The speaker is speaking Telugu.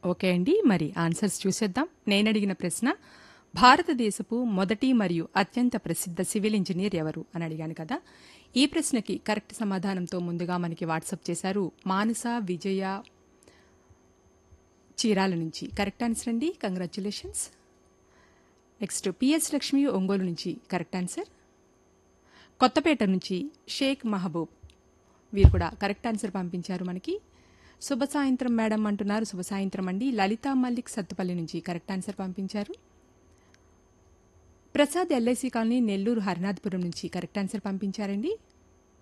ఓకే అండి మరి ఆన్సర్స్ చూసేద్దాం నేను అడిగిన ప్రశ్న భారతదేశపు మొదటి మరియు అత్యంత ప్రసిద్ధ సివిల్ ఇంజనీర్ ఎవరు అని అడిగాను కదా ఈ ప్రశ్నకి కరెక్ట్ సమాధానంతో ముందుగా మనకి వాట్సాప్ చేశారు మానస విజయ చీరాల నుంచి కరెక్ట్ ఆన్సర్ అండి congratulations next P S Lakshmi Ongole నుంచి కరెక్ట్ ఆన్సర్ కొత్తపేట నుంచి షేక్ మహబూబ్ వీరు కూడా కరెక్ట్ ఆన్సర్ పంపించారు మనకి శుభ సాయంత్రం మేడం అంటున్నారు శుభ సాయంత్రం అండి లలితా మల్లిక్ సత్తుపల్లి నుంచి కరెక్ట్ ఆన్సర్ పంపించారు ప్రసాద్ ఎల్ఐసి కాలనీ నెల్లూరు హరినాథపురం నుంచి కరెక్ట్ ఆన్సర్ పంపించారండి